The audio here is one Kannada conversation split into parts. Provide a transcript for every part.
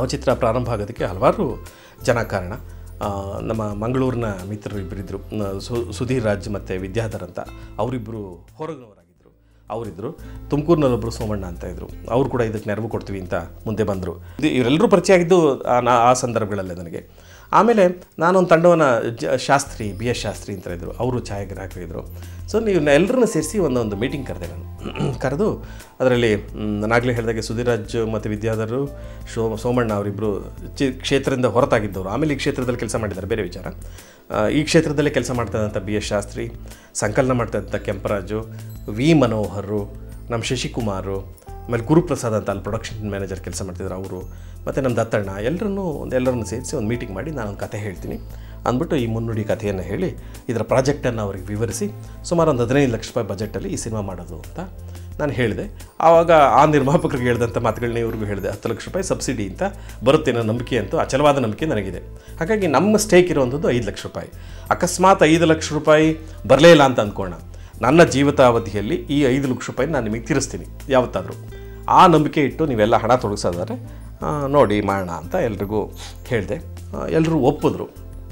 ನವಚಿತ್ರ ಪ್ರಾರಂಭ ಆಗೋದಕ್ಕೆ ಹಲವಾರು ಜನ ಕಾರಣ ಆ, ನಮ್ಮ ಮಂಗಳೂರಿನ ಮಿತ್ರರು ಇಬ್ಬರಿದ್ದರು ಸು ಸುಧೀರ್ ರಾಜ್ ಮತ್ತು ವಿದ್ಯಾಧರ್ ಅಂತ ಅವರಿಬ್ಬರು ಹೊರಗಿನವರಾಗಿದ್ದರು ಅವರಿದ್ದರು ತುಮಕೂರಿನಲ್ಲೊಬ್ಬರು ಸೋಮಣ್ಣ ಅಂತ ಇದ್ದರು ಅವರು ಕೂಡ ಇದಕ್ಕೆ ನೆರವು ಕೊಡ್ತೀವಿ ಅಂತ ಮುಂದೆ ಬಂದರು ಇದು ಇವರೆಲ್ಲರೂ ಪರಿಚಯ ಆಗಿದ್ದು ಆ ನಾ- ಆ ಸಂದರ್ಭಗಳಲ್ಲೇ ನನಗೆ ಆಮೇಲೆ ನಾನೊಂದು ತಂಡವನ್ನು ಜ ಶಾಸ್ತ್ರಿ ಬಿ ಎಸ್ ಶಾಸ್ತ್ರಿ ಅಂತ ಇದ್ದರು ಅವರು ಛಾಯಾಗ್ರಾಹಕರಿದ್ದರು ಸೊ ನೀವು ಎಲ್ಲರನ್ನ ಸೇರಿಸಿ ಒಂದೊಂದು ಮೀಟಿಂಗ್ ಕರೆದೆ ನಾನು ಕರೆದು ಅದರಲ್ಲಿ ನಾನಾಗಲೇ ಹೇಳಿದಾಗೆ ಸುಧೀರಾಜ್ ಮತ್ತು ವಿದ್ಯಾಧರು ಶೋ ಸೋಮಣ್ಣ ಅವರಿಬ್ಬರು ಚಿ ಕ್ಷೇತ್ರದಿಂದ ಹೊರತಾಗಿದ್ದವರು ಆಮೇಲೆ ಈ ಕ್ಷೇತ್ರದಲ್ಲಿ ಕೆಲಸ ಮಾಡಿದ್ದಾರೆ ಬೇರೆ ವಿಚಾರ ಆ, ಈ ಕ್ಷೇತ್ರದಲ್ಲೇ ಕೆಲಸ ಮಾಡ್ತಾ ಇದ್ದಂಥ ಬಿ ಎಸ್ ಶಾಸ್ತ್ರಿ ಸಂಕಲನ ಮಾಡ್ತಾ ಇದ್ದಂಥ ಕೆಂಪರಾಜು ವಿ ಮನೋಹರು ನಮ್ಮ ಶಶಿಕುಮಾರು ಆಮೇಲೆ ಗುರುಪ್ರಸಾದ್ ಅಂತ ಅಲ್ಲಿ ಪ್ರೊಡಕ್ಷನ್ ಮ್ಯಾನೇಜರ್ ಕೆಲಸ ಮಾಡ್ತಿದ್ರು ಅವರು ಮತ್ತು ನಮ್ಮ ದತ್ತಣ್ಣ ಎಲ್ಲರನ್ನೂ ಒಂದು ಎಲ್ಲರನ್ನು ಸೇರಿಸಿ ಒಂದು ಮೀಟಿಂಗ್ ಮಾಡಿ ನಾನೊಂದು ಕತೆ ಹೇಳ್ತೀನಿ ಅಂದ್ಬಿಟ್ಟು ಈ ಮುನ್ನುಡಿ ಕಥೆಯನ್ನು ಹೇಳಿ ಇದರ ಪ್ರಾಜೆಕ್ಟನ್ನು ಅವ್ರಿಗೆ ವಿವರಿಸಿ ಸುಮಾರು ಒಂದು ಹದಿನೈದು ಲಕ್ಷ ರೂಪಾಯಿ ಬಜೆಟಲ್ಲಿ ಈ ಸಿನಿಮಾ ಮಾಡೋದು ಅಂತ ನಾನು ಹೇಳಿದೆ ಆವಾಗ ಆ ನಿರ್ಮಾಪಕರಿಗೆ ಹೇಳಿದಂಥ ಮಾತುಗಳನ್ನ ಇವ್ರಿಗೂ ಹೇಳಿದೆ ಹತ್ತು ಲಕ್ಷ ರೂಪಾಯಿ ಸಬ್ಸಿಡಿ ಅಂತ ಬರುತ್ತೆ ಅನ್ನೋ ನಂಬಿಕೆ ಅಂತೂ ಅಚಲವಾದ ನಂಬಿಕೆ ನನಗಿದೆ ಹಾಗಾಗಿ ನಮ್ಮ ಸ್ಟೇಕ್ ಇರುವಂಥದ್ದು ಐದು ಲಕ್ಷ ರೂಪಾಯಿ ಅಕಸ್ಮಾತ್ ಐದು ಲಕ್ಷ ರೂಪಾಯಿ ಬರಲೇ ಇಲ್ಲ ಅಂತ ಅಂದ್ಕೋಣ ನನ್ನ ಜೀವಿತಾವಧಿಯಲ್ಲಿ ಈ ಐದು ಲಕ್ಷ ರೂಪಾಯಿ ನಾನು ನಿಮಗೆ ತೀರಿಸ್ತೀನಿ ಯಾವತ್ತಾದರೂ ಆ ನಂಬಿಕೆ ಇಟ್ಟು ನೀವೆಲ್ಲ ಹಣ ತೊಡಗಿಸೋದಾದ್ರೆ ಆ, ನೋಡಿ ಮಾಡೋಣ ಅಂತ ಎಲ್ರಿಗೂ ಹೇಳಿದೆ ಎಲ್ಲರೂ ಒಪ್ಪಿದ್ರು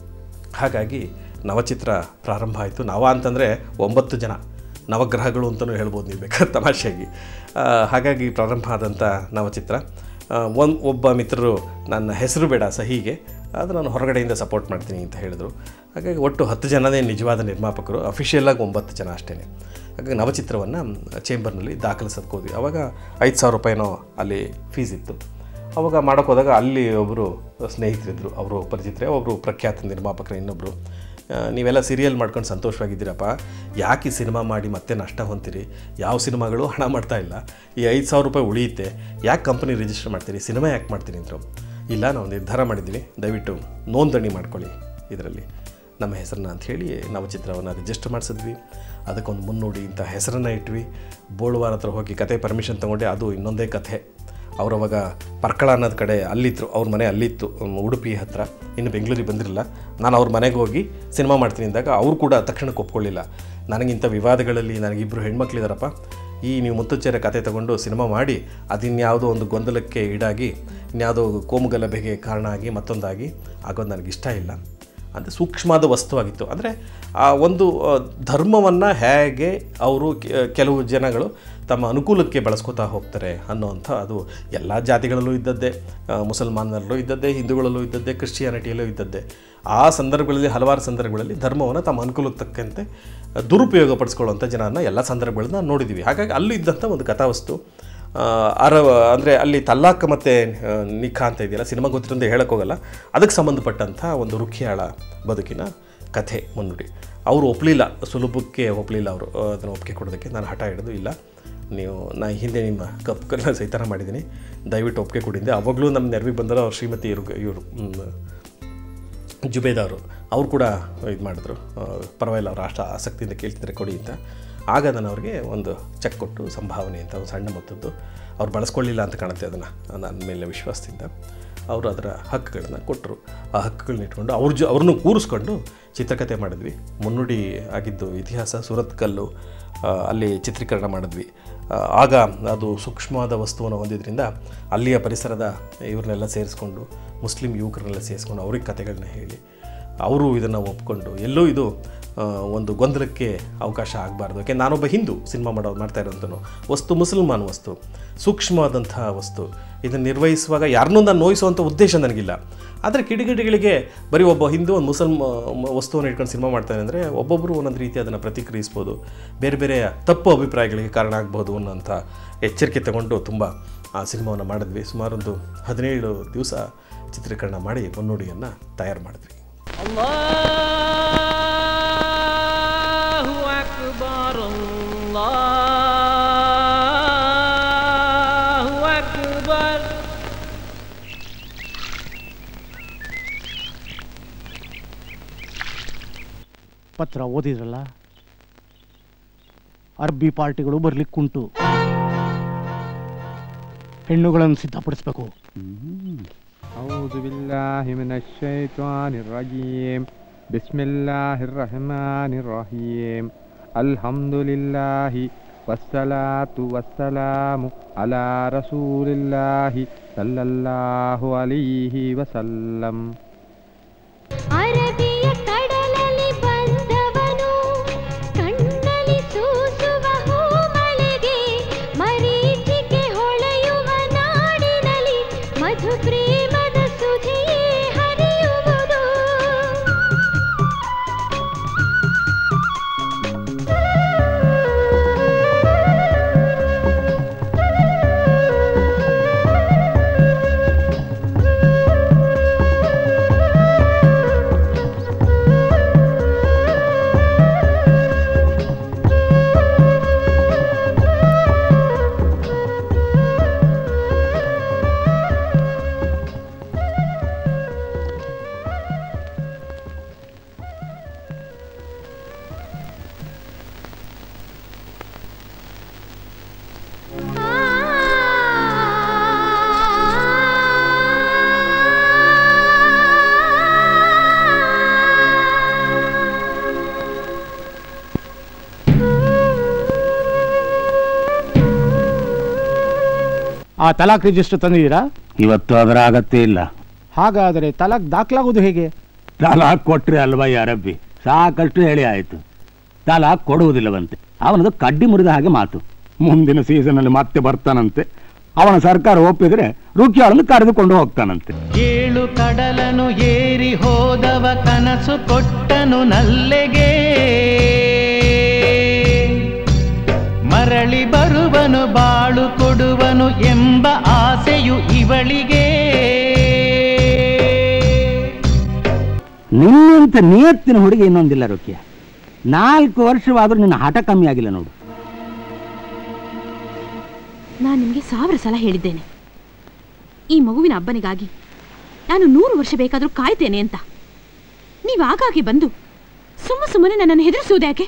ಹಾಗಾಗಿ ನವಚಿತ್ರ ಪ್ರಾರಂಭ ಆಯಿತು ನವ ಅಂತಂದರೆ ಒಂಬತ್ತು ಜನ ನವಗ್ರಹಗಳು ಅಂತಲೂ ಹೇಳ್ಬೋದು ನೀವು ಬೇಕಾದ್ರೆ ತಮಾಷೆಯಾಗಿ ಆ, ಹಾಗಾಗಿ ಪ್ರಾರಂಭ ಆದಂಥ ನವಚಿತ್ರ ಒಂದು ಒಬ್ಬ ಮಿತ್ರರು ನನ್ನ ಹೆಸರು ಬೇಡ ಸಹಿಗೆ ಅದು ನಾನು ಹೊರಗಡೆಯಿಂದ ಸಪೋರ್ಟ್ ಮಾಡ್ತೀನಿ ಅಂತ ಹೇಳಿದರು ಹಾಗಾಗಿ ಒಟ್ಟು ಹತ್ತು ಜನನೇ ನಿಜವಾದ ನಿರ್ಮಾಪಕರು ಅಫಿಷಿಯಲಾಗಿ ಒಂಬತ್ತು ಜನ ಅಷ್ಟೇ ಹಾಗಾಗಿ ನವಚಿತ್ರವನ್ನು ಚೇಂಬರ್ನಲ್ಲಿ ದಾಖಲಿಸೋದಕ್ಕೆ ಹೋದ್ವಿ ಅವಾಗ ಐದು ಸಾವಿರ ರೂಪಾಯಿನೋ ಅಲ್ಲಿ ಫೀಸ್ ಇತ್ತು ಅವಾಗ ಮಾಡೋಕೆ ಹೋದಾಗ ಅಲ್ಲಿ ಒಬ್ಬರು ಸ್ನೇಹಿತರಿದ್ದರು ಅವರು ಪರಿಚಿತರೆ ಒಬ್ಬರು ಪ್ರಖ್ಯಾತ ನಿರ್ಮಾಪಕರು ಇನ್ನೊಬ್ಬರು ನೀವೆಲ್ಲ ಸೀರಿಯಲ್ ಮಾಡ್ಕೊಂಡು ಸಂತೋಷವಾಗಿದ್ದೀರಪ್ಪ ಯಾಕೆ ಈ ಸಿನಿಮಾ ಮಾಡಿ ಮತ್ತೆ ನಷ್ಟ ಹೊಂತೀರಿ ಯಾವ ಸಿನಿಮಾಗಳು ಹಣ ಮಾಡ್ತಾ ಇಲ್ಲ ಈ ಐದು ಸಾವಿರ ರೂಪಾಯಿ ಉಳಿಯುತ್ತೆ ಯಾಕೆ ಕಂಪನಿ ರಿಜಿಸ್ಟರ್ ಮಾಡ್ತೀರಿ ಸಿನಿಮಾ ಯಾಕೆ ಮಾಡ್ತೀನಿ ಅಂದರು ಇಲ್ಲ ನಾವು ನಿರ್ಧಾರ ಮಾಡಿದ್ದೀವಿ ದಯವಿಟ್ಟು ನೋಂದಣಿ ಮಾಡ್ಕೊಳ್ಳಿ ಇದರಲ್ಲಿ ನಮ್ಮ ಹೆಸರನ್ನ ಅಂಥೇಳಿ ನಾವು ಚಿತ್ರವನ್ನು ರಿಜಿಸ್ಟರ್ ಮಾಡಿಸಿದ್ವಿ ಅದಕ್ಕೊಂದು ಮುನ್ನೋಡಿ ಇಂಥ ಹೆಸರನ್ನು ಇಟ್ವಿ ಬೋಳುವಾರ ಹತ್ರ ಹೋಗಿ ಕತೆ ಪರ್ಮಿಷನ್ ತೊಗೊಂಡೆ ಅದು ಇನ್ನೊಂದೇ ಕಥೆ ಅವ್ರು ಅವಾಗ ಪರ್ಕಳ ಅನ್ನೋದು ಕಡೆ ಅಲ್ಲಿದ್ದರು ಅವ್ರ ಮನೆ ಅಲ್ಲಿತ್ತು ಉಮ್, ಉಡುಪಿ ಹತ್ರ ಇನ್ನು ಬೆಂಗಳೂರಿಗೆ ಬಂದಿರಲಿಲ್ಲ ನಾನು ಅವ್ರ ಮನೆಗೆ ಹೋಗಿ ಸಿನಿಮಾ ಮಾಡ್ತೀನಿ ಅಂದಾಗ ಅವರು ಕೂಡ ತಕ್ಷಣಕ್ಕೆ ಒಪ್ಕೊಳ್ಳಿಲ್ಲ ನನಗಿಂಥ ವಿವಾದಗಳಲ್ಲಿ ನನಗಿಬ್ಬರು ಹೆಣ್ಮಕ್ಳಿದಾರಪ್ಪ ಈ ನೀವು ಮುತ್ತುಚ್ಚೇರ ಕತೆ ತಗೊಂಡು ಸಿನಿಮಾ ಮಾಡಿ ಅದಿನ್ಯಾವುದೋ ಒಂದು ಗೊಂದಲಕ್ಕೆ ಈಡಾಗಿ ಇನ್ಯಾವುದೋ ಕೋಮುಗಲಭೆಗೆ ಕಾರಣ ಆಗಿ ಮತ್ತೊಂದಾಗಿ ಆಗೋದು ನನಗಿಷ್ಟ ಇಲ್ಲ ಅಂದರೆ ಸೂಕ್ಷ್ಮವಾದ ವಸ್ತುವಾಗಿತ್ತು ಅಂದರೆ ಆ ಒಂದು ಧರ್ಮವನ್ನು ಹೇಗೆ ಅವರು ಕೆ- ಕೆಲವು ಜನಗಳು ತಮ್ಮ ಅನುಕೂಲಕ್ಕೆ ಬಳಸ್ಕೋತಾ ಹೋಗ್ತಾರೆ ಅನ್ನೋವಂಥ ಅದು ಎಲ್ಲ ಜಾತಿಗಳಲ್ಲೂ ಇದ್ದದ್ದೇ ಆ, ಮುಸಲ್ಮಾನರಲ್ಲೂ ಇದ್ದದ್ದೇ ಹಿಂದೂಗಳಲ್ಲೂ ಇದ್ದದ್ದೇ ಕ್ರಿಶ್ಚಿಯಾನಿಟಿಯಲ್ಲೂ ಇದ್ದದ್ದೇ ಆ ಸಂದರ್ಭಗಳಲ್ಲಿ ಹಲವಾರು ಸಂದರ್ಭಗಳಲ್ಲಿ ಧರ್ಮವನ್ನು ತಮ್ಮ ಅನುಕೂಲಕ್ಕೆ ತಕ್ಕಂತೆ ದುರುಪಯೋಗ ಪಡಿಸ್ಕೊಳ್ಳುವಂಥ ಜನನ ಎಲ್ಲ ಸಂದರ್ಭಗಳನ್ನ ನೋಡಿದ್ದೀವಿ ಹಾಗಾಗಿ ಅಲ್ಲೂ ಇದ್ದಂಥ ಒಂದು ಕಥಾವಸ್ತು ಆ, ಅರ ಅಂದರೆ ಅಲ್ಲಿ ತಲ್ಲಾಕ್ ಮತ್ತು ನಿಖಾ ಅಂತ ಇದೆಯಲ್ಲ ಸಿನಿಮಾ ಗೊತ್ತಿರಂದು ಹೇಳೋಕ್ಕೋಗಲ್ಲ ಅದಕ್ಕೆ ಸಂಬಂಧಪಟ್ಟಂಥ ಒಂದು ರುಖಿಯಾಳ ಬದುಕಿನ ಕಥೆ ಮುನ್ನುಡಿ ಅವರು ಒಪ್ಪಲಿಲ್ಲ ಸುಲಭಕ್ಕೆ ಒಪ್ಪಲಿಲ್ಲ ಅವರು ಅದನ್ನು ಒಪ್ಪಿಗೆ ಕೊಡೋದಕ್ಕೆ ನಾನು ಹಠ ಹಿಡಿದು ಇಲ್ಲ ನೀವು ನಾ ಹಿಂದೆ ನಿಮ್ಮ ಕಪ್ಗಳನ್ನ ಸೈತಾನ ಮಾಡಿದ್ದೀನಿ ದಯವಿಟ್ಟು ಒಪ್ಪಿಗೆ ಕೊಡಿದ್ದೆ ಅವಾಗಲೂ ನಮ್ಮ ನೆರವಿಗೆ ಬಂದರು ಅವ್ರ ಶ್ರೀಮತಿ ಇವರು ಇವರು ಜುಬೇದ್ ಅವರು ಅವ್ರು ಕೂಡ ಇದು ಮಾಡಿದ್ರು ಆ, ಪರವಾಗಿಲ್ಲ ಅವ್ರು ಅಷ್ಟು ಆಸಕ್ತಿಯಿಂದ ಕೇಳ್ತಿದ್ರೆ ಕೊಡಿ ಅಂತ ಆಗ ನಾನು ಅವ್ರಿಗೆ ಒಂದು ಚೆಕ್ ಕೊಟ್ಟು ಸಂಭಾವನೆ ಅಂತ ಒಂದು ಸಣ್ಣ ಮೊತ್ತದ್ದು ಅವ್ರು ಬಳಸ್ಕೊಳ್ಳಿಲ್ಲ ಅಂತ ಕಾಣುತ್ತೆ ಅದನ್ನು ನನ್ನ ಮೇಲೆ ವಿಶ್ವಾಸದಿಂದ ಅವರು ಅದರ ಹಕ್ಕುಗಳನ್ನ ಕೊಟ್ಟರು ಆ ಹಕ್ಕುಗಳನ್ನ ಇಟ್ಕೊಂಡು ಅವ್ರ ಜೊ ಅವ್ರನ್ನೂ ಕೂರಿಸ್ಕೊಂಡು ಚಿತ್ರಕಥೆ ಮಾಡಿದ್ವಿ ಮುನ್ನುಡಿ ಆಗಿದ್ದು ಇತಿಹಾಸ ಸುರತ್ಕಲ್ಲು ಆ, ಅಲ್ಲಿ ಚಿತ್ರೀಕರಣ ಮಾಡಿದ್ವಿ ಆ, ಆಗ ಅದು ಸೂಕ್ಷ್ಮವಾದ ವಸ್ತುವನ್ನು ಹೊಂದಿದ್ರಿಂದ ಅಲ್ಲಿಯ ಪರಿಸರದ ಇವ್ರನ್ನೆಲ್ಲ ಸೇರಿಸ್ಕೊಂಡು ಮುಸ್ಲಿಂ ಯುವಕರನ್ನೆಲ್ಲ ಸೇರಿಸ್ಕೊಂಡು ಅವ್ರಿಗೆ ಕತೆಗಳನ್ನ ಹೇಳಿ ಅವರು ಇದನ್ನು ಒಪ್ಕೊಂಡು ಎಲ್ಲೂ ಇದು ಆ, ಒಂದು ಗೊಂದಲಕ್ಕೆ ಅವಕಾಶ ಆಗಬಾರ್ದು ಯಾಕೆ ನಾನೊಬ್ಬ ಹಿಂದೂ ಸಿನಿಮಾ ಮಾಡೋ ಮಾಡ್ತಾ ಇರೋಂಥನು ವಸ್ತು ಮುಸಲ್ಮಾನ್ ವಸ್ತು ಸೂಕ್ಷ್ಮವಾದಂಥ ವಸ್ತು ಇದನ್ನು ನಿರ್ವಹಿಸುವಾಗ ಯಾರನ್ನೂ ನಾನು ನೋಯಿಸುವಂಥ ಉದ್ದೇಶ ನನಗಿಲ್ಲ ಆದರೆ ಕಿಡಿಗಿಡಿಗಳಿಗೆ ಬರೀ ಒಬ್ಬ ಹಿಂದೂ ಒಂದು ಮುಸಲ್ಮ ಮ- ವಸ್ತುವನ್ನು ಇಟ್ಕೊಂಡು ಸಿನಿಮಾ ಮಾಡ್ತಾನೆ ಅಂದರೆ ಒಬ್ಬೊಬ್ಬರು ಒಂದೊಂದು ರೀತಿ ಅದನ್ನು ಪ್ರತಿಕ್ರಿಯಿಸ್ಬೋದು ಬೇರೆ ಬೇರೆ ತಪ್ಪು ಅಭಿಪ್ರಾಯಗಳಿಗೆ ಕಾರಣ ಆಗ್ಬೋದು ಅನ್ನೋಂಥ ಎಚ್ಚರಿಕೆ ತಗೊಂಡು ತುಂಬ ಆ ಸಿನಿಮಾವನ್ನು ಮಾಡಿದ್ವಿ ಸುಮಾರೊಂದು ಹದಿನೇಳು ದಿವಸ ಚಿತ್ರೀಕರಣ ಮಾಡಿ ಮುನ್ನುಡಿಯನ್ನು ತಯಾರು ಮಾಡಿದ್ವಿ الله أكبر الله أكبر ಪತ್ರ ಓದಿದ್ರಲ್ಲ ಅರ್ಬಿ ಪಾರ್ಟಿಗಳು ಬರ್ಲಿಕ್ಕುಂಟು ಹೆಣ್ಣುಗಳನ್ನು ಸಿದ್ಧಪಡಿಸ್ಬೇಕು أعوذ بالله من الشيطان الرجيم بسم الله الرحمن الرحيم الحمد لله ವಸ್ಸಲಾತು ವಸ್ಸಲಾಮು ಅಲಾ ರಸೂಲಿಲ್ಲಾಹಿ ಸಲ್ಲಲ್ಲಾಹು ಅಲೈಹಿ ವಸಲ್ಲಂ ಅರಬಿಯ ಕಡಲಲ್ಲಿ ಬಂದವನು ಕಣ್ಣಲ್ಲಿ ಸೂಸುವ ಹೂಮಳೆಗೆ ಮರೀಚಿಕೆ ಹೊಳೆಯುವ ನಾಡಿನಲ್ಲಿ ಮಧು ಪ್ರೇಮದ ಸುಧಿಯೇ ಹರಿಯುವುದು ಆ ತಲಾಕ್ ರಿಜಿಸ್ಟರ್ ತಂದಿದ್ದೀರಾ ಇವತ್ತು ಅದರ ಅಗತ್ಯ ಇಲ್ಲ ಹಾಗಾದರೆ ತಲಾಕ್ ದಾಖಲಾಗೋದು ಹೇಗೆ ತಲಾಕ್ ಕೊಟ್ರೆ ಅಲ್ವಾ ಯಾರಬ್ಬಿ ಸಾಕಷ್ಟು ಹೇಳಿ ಆಯಿತು ತಲಾಕ್ ಕೊಡುವುದಿಲ್ಲವಂತೆ ಅವನದು ಕಡ್ಡಿ ಮುರಿದ ಹಾಗೆ ಮಾತು ಮುಂದಿನ ಸೀಸನಲ್ಲಿ ಮತ್ತೆ ಬರ್ತಾನಂತೆ ಅವನ ಸರ್ಕಾರ ಒಪ್ಪಿದ್ರೆ ರುಕ್ಯಾಳನ್ನು ಕರೆದುಕೊಂಡು ಹೋಗ್ತಾನಂತೆ ಏಳು ಕಡಲನು ಏರಿ ಹೋದವ ಕನಸು ಕೊಟ್ಟನು ನಲ್ಲೆಗೆ ಮರಳಿ ಬರುವನು ಬಾಳು ಕೊಡುವನು ಎಂಬ ಆಸೆಯು ಇವಳಿಗೆ ನಿನ್ನಂತ ನಿಯತ್ತಿನ ಹುಡುಗಿ ಇನ್ನೊಂದಿಲ್ಲ ರುಕ್ಯ ನಾಲ್ಕು ವರ್ಷವಾದ್ರೂ ನಿನ್ನ ಹಠ ಕಮ್ಮಿ ಆಗಿಲ್ಲ ನೋಡು ನಾನು ನಿಮಗೆ ಸಾವಿರ ಸಲ ಹೇಳಿದ್ದೇನೆ ಈ ಮಗುವಿನ ಅಬ್ಬನಿಗಾಗಿ ನಾನು ನೂರು ವರ್ಷ ಬೇಕಾದರೂ ಕಾಯ್ತೇನೆ ಅಂತ ನೀವು ಆಗಾಗ್ಗೆ ಬಂದು ಸುಮ್ಮ ಸುಮ್ಮನೆ ನನ್ನನ್ನು ಹೆದರಿಸುವುದ್ಯಾಕೆ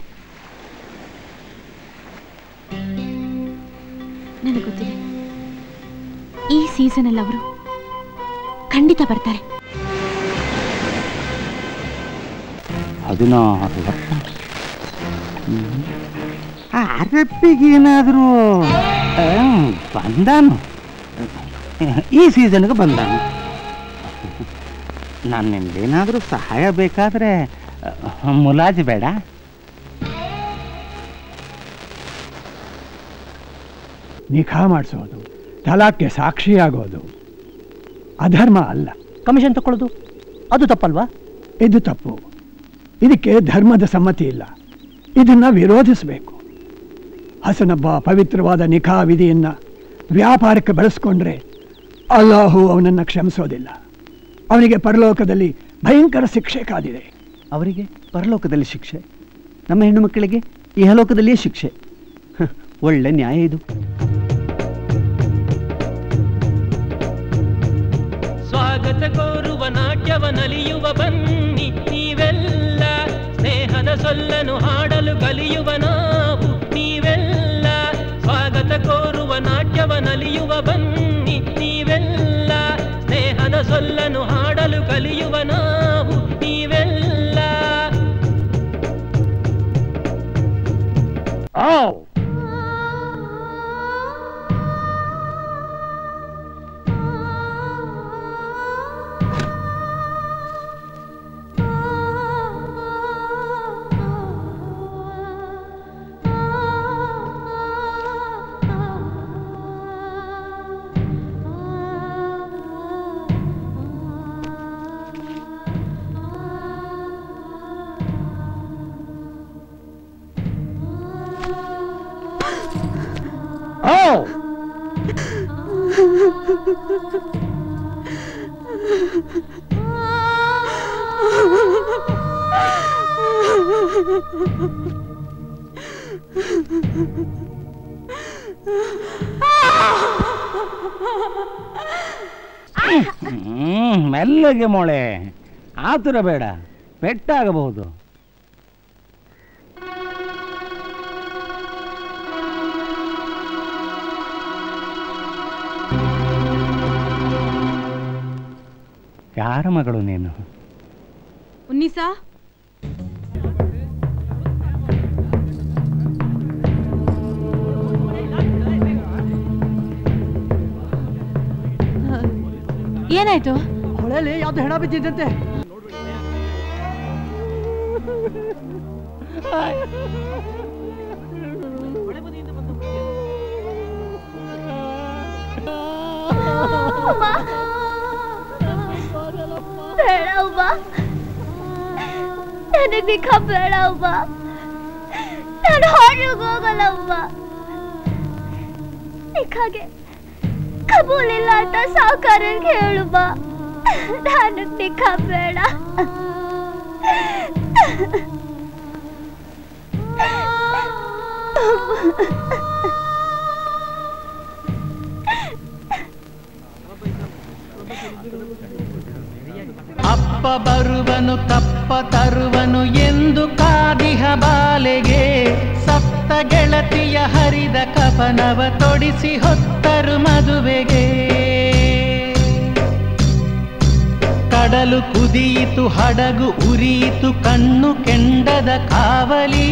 ನನಗೆ ಗೊತ್ತಿದೆ ಈ ಸೀಸನಲ್ಲಿ ಅವರು ಖಂಡಿತ ಬರ್ತಾರೆ ಹದಿನಾರು ವರ್ಷ ಹ್ಮ್. ಆ ಅರಪ್ಪಿಗೇನಾದರೂ ಬಂದಾನು ಈ ಸೀಸನ್ಗೆ ಬಂದಾನು ನನ್ನಿಂದೇನಾದರೂ ಸಹಾಯ ಬೇಕಾದರೆ ಮುಲಾಜಿ ಬೇಡ ನಿಖಾ ಮಾಡಿಸೋದು ತಲಾಕ್ಗೆ ಸಾಕ್ಷಿಯಾಗೋದು ಅಧರ್ಮ ಅಲ್ಲ ಕಮಿಷನ್ ತಗೊಳ್ಳೋದು ಅದು ತಪ್ಪಲ್ವಾ ಇದು ತಪ್ಪು ಇದಕ್ಕೆ ಧರ್ಮದ ಸಮ್ಮತಿ ಇಲ್ಲ ಇದನ್ನ ವಿರೋಧಿಸಬೇಕು ಹಸನಬ್ಬ ಪವಿತ್ರವಾದ ನಿಖಾ ವಿಧಿಯನ್ನ ವ್ಯಾಪಾರಕ್ಕೆ ಬಳಸ್ಕೊಂಡ್ರೆ ಅಲ್ಲಾಹು ಅವನನ್ನು ಕ್ಷಮಿಸೋದಿಲ್ಲ ಅವನಿಗೆ ಪರಲೋಕದಲ್ಲಿ ಭಯಂಕರ ಶಿಕ್ಷೆ ಕಾದಿದೆ ಅವರಿಗೆ ಪರಲೋಕದಲ್ಲಿ ಶಿಕ್ಷೆ ನಮ್ಮ ಹೆಣ್ಣು ಮಕ್ಕಳಿಗೆ ಇಹಲೋಕದಲ್ಲಿಯೇ ಶಿಕ್ಷೆ ಹ, ಒಳ್ಳೆ ನ್ಯಾಯ ಇದು ಸ್ವಾಗತ ಕೋರುವ ನಾಟ್ಯವ ನಲಿಯುವ ಬನ್ನಿ ನೀವೆಲ್ಲ ಸ್ನೇಹದ ಸೊಲ್ಲನು ಹಾಡಲು ಕಲಿಯುವ ನಾವು ನೀವೆಲ್ಲ ಸ್ವಾಗತ ಕೋರುವ ನಾಟ್ಯವ ನಲಿಯುವ ಬನ್ನಿ ನೀವೆಲ್ಲ ಸ್ನೇಹದ ಸೊಲ್ಲನು ಹಾಡಲು ಕಲಿಯುವ ನಾವು ನೀವೆಲ್ಲ ಹ್ಮ್ ಮೆಲ್ಲಗೆ ಮೊಳೆ ಆತುರ ಬೇಡ ಪೆಟ್ಟಾಗಬಹುದು ಯಾರ ಮಗಳು ನೀನು ಉನ್ನಿಸಾ ಏನಾಯ್ತು ಹೊಳೆಯಲ್ಲಿ ಯಾವ್ದು ಹೆಣ ಬಿದ್ದಿದ್ದಂತೆ ಬೇಡ ಅವ್ವ ನನಗೆ ನಿಖ ಬೇಡ ಅವ್ವ ನಾನು ಹೊರಗೆ ಹೋಗಲ್ಲ ಅವ್ವ ನಿಖಾಗೆ ಕಬೂಲ್ ಇಲ್ಲ ಅಂತ ಸಾವುಕಾರರಿಗೆ ಹೇಳು ಬಾ ನನಗೆ ನಿಖ ಬೇಡ ಅಪ್ಪ ಬರುವನು ಕಪ್ಪ ತರುವನು ಎಂದು ಕಾದಿಹ ಬಾಲೆಗೆ ಸಪ್ತ ಗೆಳತಿಯ ಹರಿದ ಕಪನವ ತೊಡಿಸಿ ಹೊತ್ತರು ಮದುವೆಗೆ ಕಡಲು ಕುದಿಯಿತು ಹಡಗು ಉರಿಯಿತು ಕಣ್ಣು ಕೆಂಡದ ಕಾವಲಿ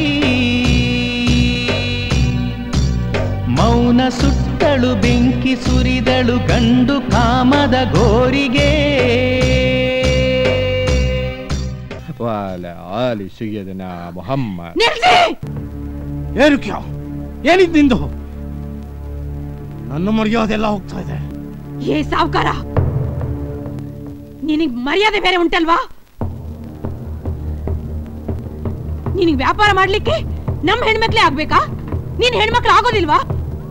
ಮೌನ ಸುಟ್ಟಳು ಬೆಂಕಿ ಸುರಿದಳು ಗಂಡು ಕಾಮದ ಗೋರಿಗೆ وعلى آل سيدنا محمد ನಿಲ್ಸಿ ಏನು ಕ್ಯಾ ಏನಿದ್ ನಿಂದು ನನ್ನ ಮರ್ಯಾದೆ ಎಲ್ಲ ಹೋಗ್ತಾ ಇದೆ ಏ ಸಾವ್ಕಾರ ನಿನಗ್ ಮರ್ಯಾದೆ ಬೇರೆ ಉಂಟಲ್ವಾ ನಿನಗ್ ವ್ಯಾಪಾರ ಮಾಡ್ಲಿಕ್ಕೆ ನಮ್ ಹೆಣ್ಮಕ್ಳೇ ಆಗ್ಬೇಕಾ ನೀನ್ ಹೆಣ್ಮಕ್ಳು ಆಗೋದಿಲ್ವಾ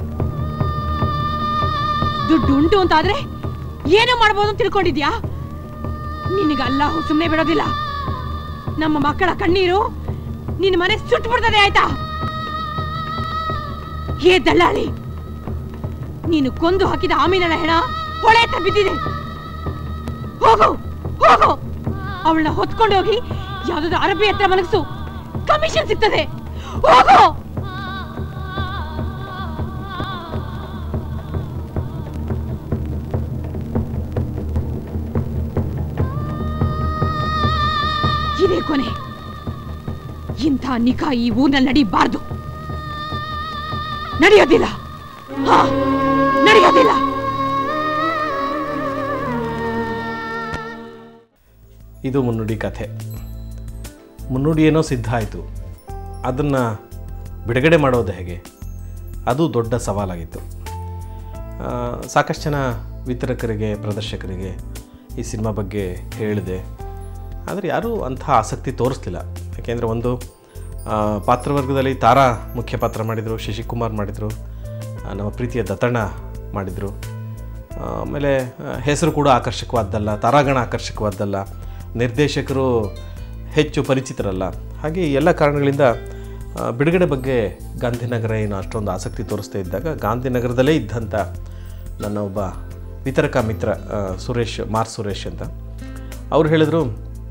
ದುಡ್ಡು ಉಂಟು ಅಂತ ಆದ್ರೆ ಏನೋ ಮಾಡ್ಬೋದು ಅಂತ ತಿಳ್ಕೊಂಡಿದ್ಯಾ ನಿನಗ ಅಲ್ಲಾಹು ಸುಮ್ಮನೆ ಬಿಡೋದಿಲ್ಲ ನಮ್ಮ ಮಕ್ಕಳ ಕಣ್ಣೀರು ನಿನ್ನ ಮನೆ ಸುಟ್ಟು ಬಿಡ್ತದೆ ಆಯ್ತಾ ಏ ದಲ್ಲಾಳಿ ನೀನು ಕೊಂದು ಹಾಕಿದ ಆಮೀನನ ಹೆಣ ಹೊಳೆ ಹತ್ರ ಬಿದ್ದಿದೆ ಹೋಗು ಹೋಗು ಅವಳನ್ನ ಹೊತ್ಕೊಂಡು ಹೋಗಿ ಯಾವ್ದಾದ್ರು ಅರಬಿ ಹತ್ರ ಮನಸ್ಸು ಕಮಿಷನ್ ಸಿಗ್ತದೆ ಹೋಗು ಇದೇ ಕೊನೆ ಇಂಥ ನಿಖಾ ಈ ಊರ್ನಲ್ಲಿ ನಡೀಬಾರ್ದು ನಡೆಯೋದಿಲ್ಲ ಹಾ ನಡೆಯೋದಿಲ್ಲ ಇದು ಮುನ್ನುಡಿ ಕಥೆ ಮುನ್ನುಡಿ ಏನೋ ಸಿದ್ಧ ಆಯಿತು ಅದನ್ನು ಬಿಡುಗಡೆ ಮಾಡೋದು ಹೇಗೆ ಅದು ದೊಡ್ಡ ಸವಾಲಾಗಿತ್ತು ಆ, ಸಾಕಷ್ಟು ಜನ ವಿತರಕರಿಗೆ ಪ್ರದರ್ಶಕರಿಗೆ ಈ ಸಿನಿಮಾ ಬಗ್ಗೆ ಹೇಳಿದೆ ಆದರೆ ಯಾರೂ ಅಂಥ ಆಸಕ್ತಿ ತೋರಿಸ್ಲಿಲ್ಲ ಯಾಕೆಂದರೆ ಒಂದು ಆ, ಪಾತ್ರವರ್ಗದಲ್ಲಿ ತಾರಾ ಮುಖ್ಯ ಪಾತ್ರ ಮಾಡಿದರು ಶಶಿಕುಮಾರ್ ಮಾಡಿದರು ಆ, ನಮ್ಮ ಪ್ರೀತಿಯ ದತ್ತಣ್ಣ ಮಾಡಿದರು ಆಮೇಲೆ ಆ, ಹೆಸರು ಕೂಡ ಆಕರ್ಷಕವಾದ್ದಲ್ಲ ತಾರಾಗಣ ಆಕರ್ಷಕವಾದ್ದಲ್ಲ ನಿರ್ದೇಶಕರು ಹೆಚ್ಚು ಪರಿಚಿತರಲ್ಲ ಹಾಗೆ ಈ ಎಲ್ಲ ಕಾರಣಗಳಿಂದ ಆ, ಬಿಡುಗಡೆ ಬಗ್ಗೆ ಗಾಂಧಿನಗರ ಏನು ಅಷ್ಟೊಂದು ಆಸಕ್ತಿ ತೋರಿಸ್ತಾ ಇದ್ದಾಗ ಗಾಂಧಿನಗರದಲ್ಲೇ ಇದ್ದಂಥ ನನ್ನ ಒಬ್ಬ ವಿತರಕ ಮಿತ್ರ ಆ, ಸುರೇಶ್ ಮಾರ್ ಸುರೇಶ್ ಅಂತ ಅವ್ರು ಹೇಳಿದರು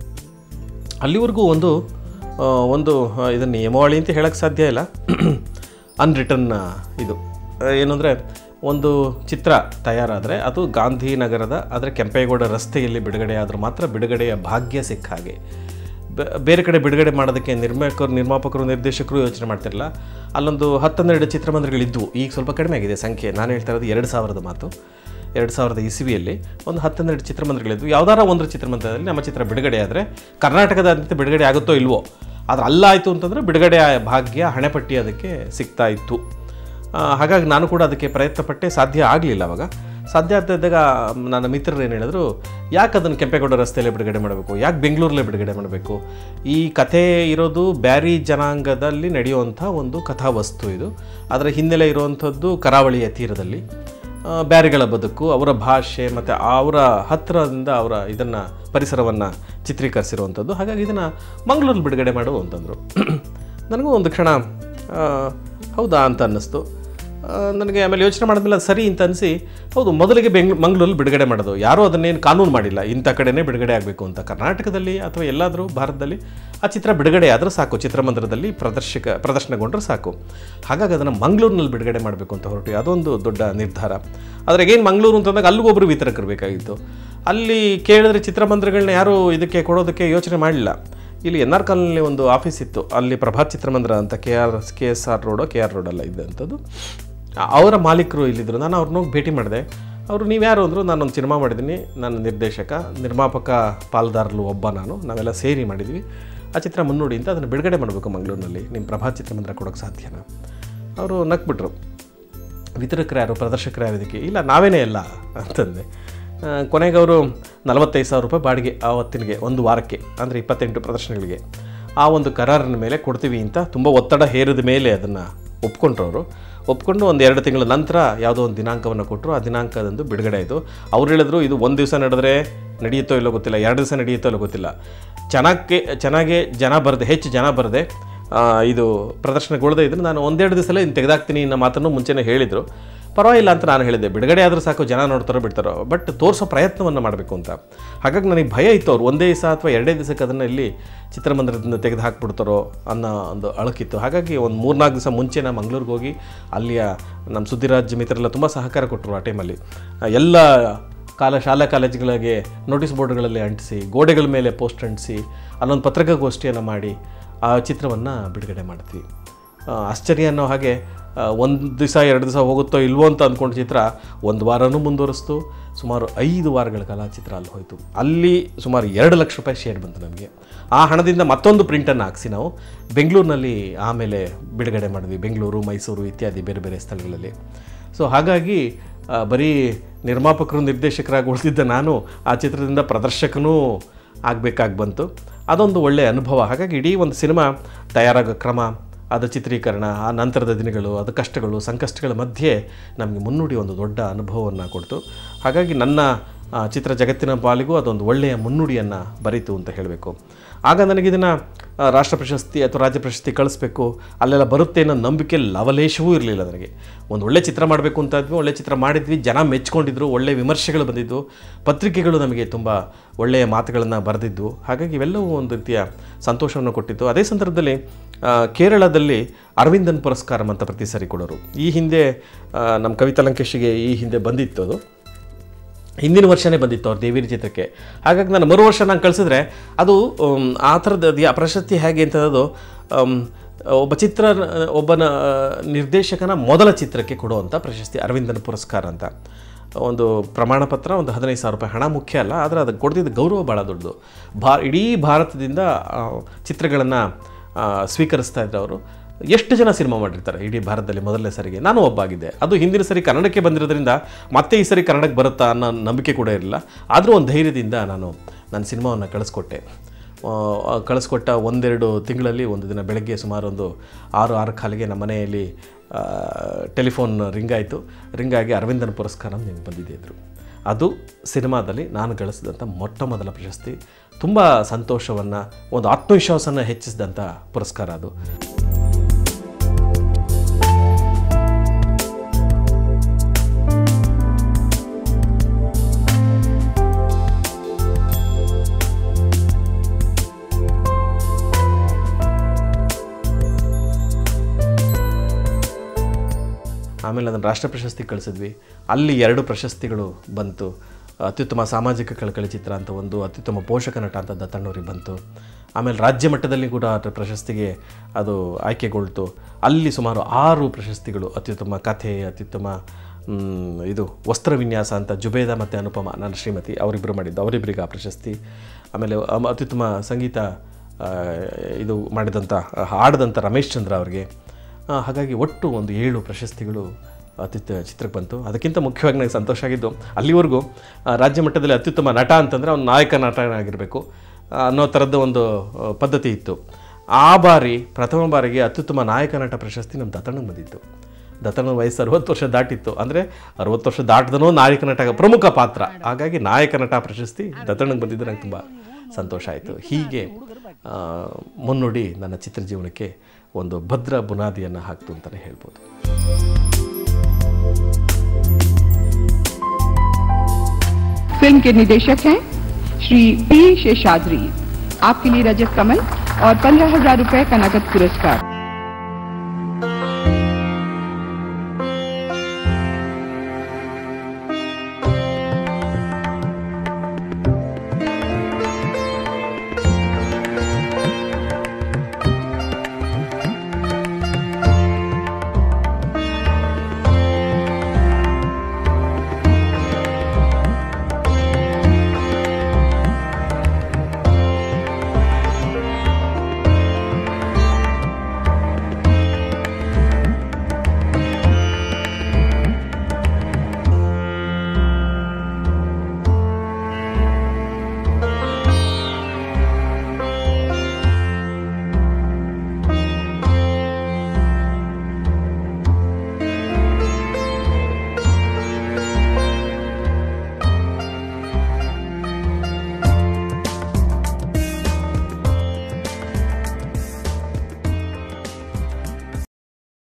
ಅಲ್ಲಿವರೆಗೂ ಒಂದು ಆ, ಒಂದು ಇದನ್ನು ನಿಯಮಾವಳಿ ಅಂತ ಹೇಳೋಕ್ಕೆ ಸಾಧ್ಯ ಇಲ್ಲ ಅನ್ರಿಟನ್ ಇದು ಏನು ಅಂದರೆ ಒಂದು ಚಿತ್ರ ತಯಾರಾದರೆ ಅದು ಗಾಂಧಿನಗರದ ಆದರೆ ಕೆಂಪೇಗೌಡ ರಸ್ತೆಯಲ್ಲಿ ಬಿಡುಗಡೆ ಆದರೂ ಮಾತ್ರ ಬಿಡುಗಡೆಯ ಭಾಗ್ಯ ಸಿಕ್ಕ ಹಾಗೆ ಬೆ- ಬೇರೆ ಕಡೆ ಬಿಡುಗಡೆ ಮಾಡೋದಕ್ಕೆ ನಿರ್ಮಾಪಕರು ನಿರ್ಮಾಪಕರು ನಿರ್ದೇಶಕರು ಯೋಚನೆ ಮಾಡ್ತಿರಲ್ಲ ಅಲ್ಲೊಂದು ಹತ್ತನ್ನೆರಡು ಚಿತ್ರಮಂದಿರಗಳಿದ್ವು ಈಗ ಸ್ವಲ್ಪ ಕಡಿಮೆ ಆಗಿದೆ ಸಂಖ್ಯೆ ನಾನು ಹೇಳ್ತಾ ಇರೋದು ಎರಡು ಸಾವಿರದ ಮಾತು ಎರಡು ಸಾವಿರದ ಇಸವಿಯಲ್ಲಿ ಒಂದು ಹತ್ತನ್ನೆರಡು ಚಿತ್ರಮಂದಿರಗಳಿದ್ವು ಯಾವ್ದಾರ ಒಂದು ಚಿತ್ರಮಂದಿರದಲ್ಲಿ ನಮ್ಮ ಚಿತ್ರ ಬಿಡುಗಡೆ ಆದರೆ ಕರ್ನಾಟಕದಾದ್ಯಂತ ಬಿಡುಗಡೆ ಆಗುತ್ತೋ ಇಲ್ವೋ ಆದರೆ ಅಲ್ಲಾಯಿತು ಅಂತಂದರೆ ಬಿಡುಗಡೆ ಭಾಗ್ಯ ಹಣೆಪಟ್ಟಿ ಅದಕ್ಕೆ ಸಿಗ್ತಾ ಇತ್ತು ಆ, ಹಾಗಾಗಿ ನಾನು ಕೂಡ ಅದಕ್ಕೆ ಪ್ರಯತ್ನ ಪಟ್ಟೆ ಸಾಧ್ಯ ಆಗಲಿಲ್ಲ ಅವಾಗ ಸಾಧ್ಯ ಆಗ್ತಾ ಇದ್ದಾಗ ನನ್ನ ಮಿತ್ರರು ಏನು ಹೇಳಿದ್ರು ಯಾಕೆ ಅದನ್ನು ಕೆಂಪೇಗೌಡ ರಸ್ತೆಯಲ್ಲೇ ಬಿಡುಗಡೆ ಮಾಡಬೇಕು ಯಾಕೆ ಬೆಂಗಳೂರಲ್ಲೇ ಬಿಡುಗಡೆ ಮಾಡಬೇಕು ಈ ಕಥೆ ಇರೋದು ಬ್ಯಾರಿ ಜನಾಂಗದಲ್ಲಿ ನಡೆಯುವಂಥ ಒಂದು ಕಥಾವಸ್ತು ಇದು ಅದರ ಹಿನ್ನೆಲೆ ಇರುವಂಥದ್ದು ಕರಾವಳಿಯ ತೀರದಲ್ಲಿ ಆ, ಬ್ಯಾರಿಗಳ ಬದುಕು ಅವರ ಭಾಷೆ ಮತ್ತು ಅವರ ಹತ್ತಿರದಿಂದ ಅವರ ಇದನ್ನು ಪರಿಸರವನ್ನು ಚಿತ್ರೀಕರಿಸಿರುವಂಥದ್ದು ಹಾಗಾಗಿ ಇದನ್ನು ಮಂಗಳೂರು ಬಿಡುಗಡೆ ಮಾಡು ಅಂತಂದರು ನನಗೂ ಒಂದು ಕ್ಷಣ ಆ, ಹೌದಾ ಅಂತ ಅನ್ನಿಸ್ತು ಆ, ನನಗೆ ಆಮೇಲೆ ಯೋಚನೆ ಮಾಡಿದ್ಮೇಲೆ ಅದು ಸರಿ ಅಂತ ಅನಿಸಿ ಹೌದು ಮೊದಲಿಗೆ ಬೆಂಗ್ ಮಂಗಳೂರಲ್ಲಿ ಬಿಡುಗಡೆ ಮಾಡೋದು ಯಾರೂ ಅದನ್ನೇನು ಕಾನೂನು ಮಾಡಿಲ್ಲ ಇಂಥ ಕಡೆನೇ ಬಿಡುಗಡೆ ಆಗಬೇಕು ಅಂತ ಕರ್ನಾಟಕದಲ್ಲಿ ಅಥವಾ ಎಲ್ಲಾದರೂ ಭಾರತದಲ್ಲಿ ಆ ಚಿತ್ರ ಬಿಡುಗಡೆ ಆದರೂ ಸಾಕು ಚಿತ್ರಮಂದಿರದಲ್ಲಿ ಪ್ರದರ್ಶಕ ಪ್ರದರ್ಶನಗೊಂಡ್ರೆ ಸಾಕು ಹಾಗಾಗಿ ಅದನ್ನು ಮಂಗಳೂರಿನಲ್ಲಿ ಬಿಡುಗಡೆ ಮಾಡಬೇಕು ಅಂತ ಹೊರಟು ಅದೊಂದು ದೊಡ್ಡ ನಿರ್ಧಾರ ಆದರೆ ಏನು ಮಂಗಳೂರು ಅಂತಂದಾಗ ಅಲ್ಲಿಗೂ ಒಬ್ಬರು ವಿತರಕರು ಬೇಕಾಗಿತ್ತು ಅಲ್ಲಿ ಕೇಳಿದ್ರೆ ಚಿತ್ರಮಂದಿರಗಳನ್ನ ಯಾರೂ ಇದಕ್ಕೆ ಕೊಡೋದಕ್ಕೆ ಯೋಚನೆ ಮಾಡಲಿಲ್ಲ ಇಲ್ಲಿ ಎನ್ ಆರ್ ಕಾಲೋನಿಲಿ ಒಂದು ಆಫೀಸ್ ಇತ್ತು ಅಲ್ಲಿ ಪ್ರಭಾತ್ ಚಿತ್ರಮಂದಿರ ಅಂತ K R K S R ರೋಡೋ ಕೆ ಆರ್ ರೋಡಲ್ಲ ಇದ್ದಂಥದ್ದು ಅವರ ಮಾಲೀಕರು ಇಲ್ಲಿದ್ದರು ನಾನು ಅವ್ರನ್ನ ಹೋಗಿ ಭೇಟಿ ಮಾಡಿದೆ ಅವರು ನೀವ್ಯಾರು ಅಂದರು ನಾನೊಂದು ಸಿನಿಮಾ ಮಾಡಿದ್ದೀನಿ ನಾನು ನಿರ್ದೇಶಕ ನಿರ್ಮಾಪಕ ಪಾಲ್ದಾರಲು ಒಬ್ಬ ನಾನು ನಾವೆಲ್ಲ ಸೇರಿ ಮಾಡಿದ್ವಿ ಆ ಚಿತ್ರ ಮುನ್ನೋಡಿ ಅಂತ ಅದನ್ನು ಬಿಡುಗಡೆ ಮಾಡಬೇಕು ಮಂಗಳೂರಿನಲ್ಲಿ ನಿಮ್ಮ ಪ್ರಭಾ ಚಿತ್ರಮಂದಿರ ಕೊಡೋಕ್ಕೆ ಸಾಧ್ಯನಾ ಅವರು ನಕ್ಬಿಟ್ರು ವಿತರಕರು ಯಾರು ಪ್ರದರ್ಶಕರು ಯಾರು ಇದಕ್ಕೆ ಇಲ್ಲ ನಾವೇನೇ ಇಲ್ಲ ಅಂತಂದೆ ಆ, ಕೊನೆಗೆ ಅವರು ನಲವತ್ತೈದು ಸಾವಿರ ರೂಪಾಯಿ ಬಾಡಿಗೆ ಆವತ್ತಿನಿಗೆ ಒಂದು ವಾರಕ್ಕೆ ಅಂದರೆ ಇಪ್ಪತ್ತೆಂಟು ಪ್ರದರ್ಶನಗಳಿಗೆ ಆ ಒಂದು ಕರಾರಿನ ಮೇಲೆ ಕೊಡ್ತೀವಿ ಅಂತ ತುಂಬ ಒತ್ತಡ ಹೇರಿದ ಮೇಲೆ ಅದನ್ನು ಒಪ್ಕೊಂಡ್ರು ಅವರು ಒಪ್ಕೊಂಡು ಒಂದು ಎರಡು ತಿಂಗಳ ನಂತರ ಯಾವುದೋ ಒಂದು ದಿನಾಂಕವನ್ನು ಕೊಟ್ಟರು ಆ ದಿನಾಂಕದಂದು ಬಿಡುಗಡೆ ಆಯಿತು ಅವ್ರು ಹೇಳಿದ್ರು ಇದು ಒಂದು ದಿವಸ ನಡೆದ್ರೆ ನಡೆಯುತ್ತೋ ಇಲ್ಲೋ ಗೊತ್ತಿಲ್ಲ ಎರಡು ದಿವಸ ನಡೆಯುತ್ತೋ ಇಲ್ಲೋ ಗೊತ್ತಿಲ್ಲ ಚೆನ್ನಾಗಿ ಚೆನ್ನಾಗೆ ಜನ ಬರದೆ ಹೆಚ್ಚು ಜನ ಬರದೆ ಆ, ಇದು ಪ್ರದರ್ಶನಗೊಳ್ಳದೆ ಇದ್ರೆ ನಾನು ಒಂದೆರಡು ದಿವಸಲ್ಲೇ ಇನ್ನು ತೆಗೆದಾಕ್ತೀನಿ ಅನ್ನೋ ಮಾತನ್ನು ಮುಂಚೆನೇ ಹೇಳಿದರು ಪರವಾಗಿಲ್ಲ ಅಂತ ನಾನು ಹೇಳಿದ್ದೆ ಬಿಡುಗಡೆ ಆದರೂ ಸಾಕು ಜನ ನೋಡ್ತಾರೋ ಬಿಡ್ತಾರೋ ಬಟ್ ತೋರಿಸೋ ಪ್ರಯತ್ನವನ್ನು ಮಾಡಬೇಕು ಅಂತ ಹಾಗಾಗಿ ನನಗೆ ಭಯ ಇತ್ತು ಅವ್ರು ಒಂದೇ ದಿವಸ ಅಥವಾ ಎರಡೇ ದಿವಸಕ್ಕೆ ಅದನ್ನು ಇಲ್ಲಿ ಚಿತ್ರಮಂದಿರದಿಂದ ತೆಗೆದು ಹಾಕ್ಬಿಡ್ತಾರೋ ಅನ್ನೋ ಒಂದು ಅಳಕಿತ್ತು ಹಾಗಾಗಿ ಒಂದು ಮೂರ್ನಾಲ್ಕು ದಿವಸ ಮುಂಚೆ ನಾನು ಮಂಗಳೂರಿಗೆ ಹೋಗಿ ಅಲ್ಲಿಯ ನಮ್ಮ ಸುದ್ದಿರಾಜ್ಯ ಮಿತ್ರರೆಲ್ಲ ತುಂಬ ಸಹಕಾರ ಕೊಟ್ಟರು ಆ ಟೈಮಲ್ಲಿ ಆ, ಎಲ್ಲ ಕಾಲ ಶಾಲಾ ಕಾಲೇಜುಗಳಿಗೆ ನೋಟಿಸ್ ಬೋರ್ಡ್ಗಳಲ್ಲಿ ಅಂಟಿಸಿ ಗೋಡೆಗಳ ಮೇಲೆ ಪೋಸ್ಟ್ ಅಂಟಿಸಿ ಅಲ್ಲೊಂದು ಪತ್ರಿಕಾಗೋಷ್ಠಿಯನ್ನು ಮಾಡಿ ಆ ಚಿತ್ರವನ್ನು ಬಿಡುಗಡೆ ಮಾಡ್ತೀವಿ ಆ, ಆಶ್ಚರ್ಯ ಅನ್ನೋ ಹಾಗೆ ಒಂದು ದಿವಸ ಎರಡು ದಿವಸ ಹೋಗುತ್ತೋ ಇಲ್ವೋ ಅಂತ ಅಂದ್ಕೊಂಡು ಚಿತ್ರ ಒಂದು ವಾರನೂ ಮುಂದುವರಿಸ್ತು ಸುಮಾರು ಐದು ವಾರಗಳ ಕಾಲ ಚಿತ್ರ ಅಲ್ಲಿ ಹೋಯಿತು ಅಲ್ಲಿ ಸುಮಾರು ಎರಡು ಲಕ್ಷ ರೂಪಾಯಿ ಶೇರ್ ಬಂತು ನಮಗೆ ಆ ಹಣದಿಂದ ಮತ್ತೊಂದು ಪ್ರಿಂಟನ್ನು ಹಾಕ್ಸಿ ನಾವು ಬೆಂಗಳೂರಿನಲ್ಲಿ ಆಮೇಲೆ ಬಿಡುಗಡೆ ಮಾಡಿದ್ವಿ ಬೆಂಗಳೂರು ಮೈಸೂರು ಇತ್ಯಾದಿ ಬೇರೆ ಬೇರೆ ಸ್ಥಳಗಳಲ್ಲಿ ಸೊ ಹಾಗಾಗಿ ಆ, ಬರೀ ನಿರ್ಮಾಪಕರು ನಿರ್ದೇಶಕರಾಗಿ ಉಳಿದಿದ್ದ ನಾನು ಆ ಚಿತ್ರದಿಂದ ಪ್ರದರ್ಶಕನೂ ಆಗಬೇಕಾಗಿ ಬಂತು ಅದೊಂದು ಒಳ್ಳೆಯ ಅನುಭವ ಹಾಗಾಗಿ ಇಡೀ ಒಂದು ಸಿನಿಮಾ ತಯಾರಾಗೋ ಕ್ರಮ ಅದರ ಚಿತ್ರೀಕರಣ ಆ ನಂತರದ ದಿನಗಳು ಅದು ಕಷ್ಟಗಳು ಸಂಕಷ್ಟಗಳ ಮಧ್ಯೆ ನಮಗೆ ಮುನ್ನುಡಿ ಒಂದು ದೊಡ್ಡ ಅನುಭವವನ್ನು ಕೊಡ್ತು ಹಾಗಾಗಿ ನನ್ನ ಆ, ಚಿತ್ರ ಜಗತ್ತಿನ ಪಾಲಿಗೂ ಅದೊಂದು ಒಳ್ಳೆಯ ಮುನ್ನುಡಿಯನ್ನು ಬರೀತು ಅಂತ ಹೇಳಬೇಕು ಆಗ ನನಗಿದನ್ನು ರಾಷ್ಟ್ರ ಪ್ರಶಸ್ತಿ ಅಥವಾ ರಾಜ್ಯ ಪ್ರಶಸ್ತಿ ಕಳಿಸ್ಬೇಕು ಅಲ್ಲೆಲ್ಲ ಬರುತ್ತೆ ಅನ್ನೋ ನಂಬಿಕೆ ಲವಲೇಶವೂ ಇರಲಿಲ್ಲ ನನಗೆ ಒಂದು ಒಳ್ಳೆ ಚಿತ್ರ ಮಾಡಬೇಕು ಅಂತ ಇದ್ವಿ ಒಳ್ಳೆ ಚಿತ್ರ ಮಾಡಿದ್ವಿ ಜನ ಮೆಚ್ಕೊಂಡಿದ್ರು ಒಳ್ಳೆ ವಿಮರ್ಶೆಗಳು ಬಂದಿದ್ದು ಪತ್ರಿಕೆಗಳು ನಮಗೆ ತುಂಬ ಒಳ್ಳೆಯ ಮಾತುಗಳನ್ನು ಬರೆದಿದ್ದು ಹಾಗಾಗಿ ಇವೆಲ್ಲವೂ ಒಂದು ರೀತಿಯ ಸಂತೋಷವನ್ನು ಕೊಟ್ಟಿತ್ತು ಅದೇ ಸಂದರ್ಭದಲ್ಲಿ ಆ, ಕೇರಳದಲ್ಲಿ ಅರವಿಂದನ್ ಪುರಸ್ಕಾರಂ ಅಂತ ಪ್ರತಿ ಸಾರಿ ಕೊಡೋರು ಈ ಹಿಂದೆ ಆ, ನಮ್ಮ ಕವಿತಾ ಲಂಕೇಶಿಗೆ ಈ ಹಿಂದೆ ಬಂದಿತ್ತು ಅದು ಹಿಂದಿನ ವರ್ಷನೇ ಬಂದಿತ್ತು ಅವ್ರ ದೇವಿರ ಚಿತ್ರಕ್ಕೆ ಹಾಗಾಗಿ ನಾನು ಮರು ವರ್ಷ ನಾನು ಕಳಿಸಿದ್ರೆ ಅದು ಉಮ್, ಆ ಥರದ್ದು ಅದು ಯಾ- ಪ್ರಶಸ್ತಿ ಹೇಗೆ ಅಂತದ್ದು ಉಮ್, ಒಬ್ಬ ಚಿತ್ರ ಒಬ್ಬನ ಆ, ನಿರ್ದೇಶಕನ ಮೊದಲ ಚಿತ್ರಕ್ಕೆ ಕೊಡುವಂಥ ಪ್ರಶಸ್ತಿ ಅರವಿಂದನ ಪುರಸ್ಕಾರ ಅಂತ ಒಂದು ಪ್ರಮಾಣ ಪತ್ರ ಒಂದು ಹದಿನೈದು ಸಾವಿರ ರೂಪಾಯಿ ಹಣ ಮುಖ್ಯ ಅಲ್ಲ ಆದರೆ ಅದಕ್ಕೆ ಕೊಡ್ತಿದ್ದ ಗೌರವ ಭಾಳ ದೊಡ್ಡದು ಭಾ ಇಡೀ ಭಾರತದಿಂದ ಚಿತ್ರಗಳನ್ನು ಸ್ವೀಕರಿಸ್ತಾ ಇದ್ರು ಅವರು ಎಷ್ಟು ಜನ ಸಿನಿಮಾ ಮಾಡಿರ್ತಾರೆ ಇಡೀ ಭಾರತದಲ್ಲಿ ಮೊದಲನೇ ಸರಿಗೆ ನಾನು ಒಬ್ಬ ಆಗಿದ್ದೆ ಅದು ಹಿಂದಿನ ಸರಿ ಕನ್ನಡಕ್ಕೆ ಬಂದಿರೋದ್ರಿಂದ ಮತ್ತೆ ಈ ಸರಿ ಕನ್ನಡಕ್ಕೆ ಬರುತ್ತಾ ಅನ್ನೋ ನಂಬಿಕೆ ಕೂಡ ಇರಲಿಲ್ಲ ಆದರೂ ಒಂದು ಧೈರ್ಯದಿಂದ ನಾನು ನನ್ನ ಸಿನಿಮಾವನ್ನು ಕಳಿಸ್ಕೊಟ್ಟೆ ಆ, ಆ ಕಳಿಸ್ಕೊಟ್ಟ ಒಂದೆರಡು ತಿಂಗಳಲ್ಲಿ ಒಂದು ದಿನ ಬೆಳಗ್ಗೆ ಸುಮಾರು ಒಂದು ಆರು ಆರು ಕಾಲಿಗೆ ನಮ್ಮ ಮನೆಯಲ್ಲಿ ಆ, ಟೆಲಿಫೋನ್ ರಿಂಗ್ ಆಯಿತು ರಿಂಗ್ ಆಗಿ ಅರವಿಂದನ ಪುರಸ್ಕಾರ ನಿಮ್ಗೆ ಬಂದಿದೆ ಇದ್ರು ಅದು ಸಿನಿಮಾದಲ್ಲಿ ನಾನು ಗಳಿಸಿದಂಥ ಮೊಟ್ಟ ಮೊದಲ ಪ್ರಶಸ್ತಿ ತುಂಬ ಸಂತೋಷವನ್ನು ಒಂದು ಆತ್ಮವಿಶ್ವಾಸನ ಹೆಚ್ಚಿಸಿದಂಥ ಪುರಸ್ಕಾರ ಅದು ಆಮೇಲೆ ಅದನ್ನು ರಾಷ್ಟ್ರ ಪ್ರಶಸ್ತಿ ಕಳಿಸಿದ್ವಿ ಅಲ್ಲಿ ಎರಡು ಪ್ರಶಸ್ತಿಗಳು ಬಂತು ಅತ್ಯುತ್ತಮ ಸಾಮಾಜಿಕ ಕಳಕಳಿ ಚಿತ್ರ ಅಂತ ಒಂದು ಅತ್ಯುತ್ತಮ ಪೋಷಕ ನಟ ಅಂತ ದತ್ತಣ್ಣವ್ರಿಗೆ ಬಂತು ಆಮೇಲೆ ರಾಜ್ಯ ಮಟ್ಟದಲ್ಲಿ ಕೂಡ ಅದರ ಪ್ರಶಸ್ತಿಗೆ ಅದು ಆಯ್ಕೆಗೊಳ್ತು ಅಲ್ಲಿ ಸುಮಾರು ಆರು ಪ್ರಶಸ್ತಿಗಳು ಅತ್ಯುತ್ತಮ ಕಥೆ ಅತ್ಯುತ್ತಮ ಮ್, ಇದು ವಸ್ತ್ರ ವಿನ್ಯಾಸ ಅಂತ ಜುಬೇದ ಮತ್ತು ಅನುಪಮ ನನ್ನ ಶ್ರೀಮತಿ ಅವರಿಬ್ಬರು ಮಾಡಿದ್ದು ಅವರಿಬ್ಬರಿಗೆ ಆ ಪ್ರಶಸ್ತಿ ಆಮೇಲೆ ಅಮ- ಅತ್ಯುತ್ತಮ ಸಂಗೀತ ಆ, ಇದು ಮಾಡಿದಂಥ ಹಾಡಿದಂಥ ರಮೇಶ್ ಚಂದ್ರ ಅವರಿಗೆ ಆ, ಹಾಗಾಗಿ ಒಟ್ಟು ಒಂದು ಏಳು ಪ್ರಶಸ್ತಿಗಳು ಅತ್ಯುತ್ತ ಚಿತ್ರಕ್ಕೆ ಬಂತು ಅದಕ್ಕಿಂತ ಮುಖ್ಯವಾಗಿ ನನಗೆ ಸಂತೋಷ ಆಗಿದ್ದು ಅಲ್ಲಿವರೆಗೂ ಆ, ರಾಜ್ಯ ಮಟ್ಟದಲ್ಲಿ ಅತ್ಯುತ್ತಮ ನಟ ಅಂತಂದರೆ ಅವ್ನು ನಾಯಕ ನಟನಾಗಿರಬೇಕು ಆ, ಅನ್ನೋ ಥರದ್ದು ಒಂದು ಆ, ಪದ್ಧತಿ ಇತ್ತು ಆ ಬಾರಿ ಪ್ರಥಮ ಬಾರಿಗೆ ಅತ್ಯುತ್ತಮ ನಾಯಕ ನಟ ಪ್ರಶಸ್ತಿ ನಮ್ಮ ದತ್ತಣ್ಣಗೆ ಬಂದಿತ್ತು ದತ್ತಣ್ಣನ ವಯಸ್ಸು ಅರವತ್ತು ವರ್ಷ ದಾಟಿತ್ತು ಅಂದರೆ ಅರವತ್ತು ವರ್ಷ ದಾಟದನೋ ನಾಯಕ ನಟ ಪ್ರಮುಖ ಪಾತ್ರ ಹಾಗಾಗಿ ನಾಯಕ ನಟ ಪ್ರಶಸ್ತಿ ದತ್ತಣ್ಣಗೆ ಬಂದಿದ್ದು ನಂಗೆ ತುಂಬ ಸಂತೋಷ ಆಯಿತು ಹೀಗೆ ಆ, ಮುನ್ನುಡಿ ನನ್ನ ಚಿತ್ರ ಜೀವನಕ್ಕೆ ಒಂದು ಭದ್ರ ಬುನಾದಿಯನ್ನು ಹಾಕ್ತು ಅಂತಲೇ ಹೇಳ್ಬೋದು फिल्म के निदेशक हैं श्री पी शेषाद्री आपके लिए रजत कमल और पंद्रह हजार रुपए का नगद पुरस्कार